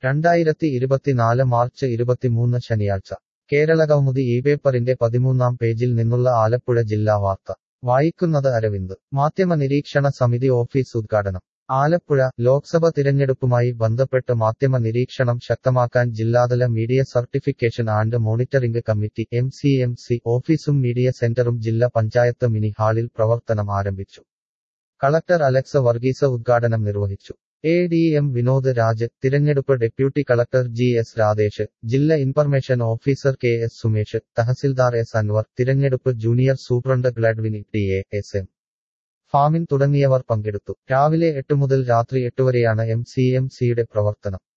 രണ്ടായിരത്തി ഇരുപത്തിനാല് മാർച്ച് ഇരുപത്തിമൂന്ന് ശനിയാഴ്ച കേരളകൗമുദി ഈ പേപ്പറിന്റെ പതിമൂന്നാം പേജിൽ നിന്നുള്ള ആലപ്പുഴ ജില്ലാ വാർത്ത വായിക്കുന്നത് അരവിന്ദ് മാധ്യമ നിരീക്ഷണ സമിതി ഓഫീസ് ഉദ്ഘാടനം ആലപ്പുഴ ലോക്സഭ തിരഞ്ഞെടുപ്പുമായി ബന്ധപ്പെട്ട് മാധ്യമ നിരീക്ഷണം ശക്തമാക്കാൻ ജില്ലാതല media certification and monitoring committee M C M C ഓഫീസും മീഡിയ സെന്ററും ജില്ലാ പഞ്ചായത്ത് മിനി ഹാളിൽ പ്രവർത്തനം ആരംഭിച്ചു കളക്ടർ അലക്സ വർഗീസ ഉദ്ഘാടനം നിർവഹിച്ചു A D M Vinod Raj തിരഞ്ഞെടുപ്പ് deputy collector G S Radhesh ജില്ലാ information officer K S Sumesh tahsildar S Anvar തിരഞ്ഞെടുപ്പ് ജൂനിയർ സൂപ്രണ്ട് ഗ്ലാഡ്വിനി ടി എ എസ് എം ഫാമിൻ തുടങ്ങിയവർ പങ്കെടുത്തു രാവിലെ എട്ട് മുതൽ രാത്രി എട്ട് വരെയാണ് എം സി എം സിയുടെ പ്രവർത്തനം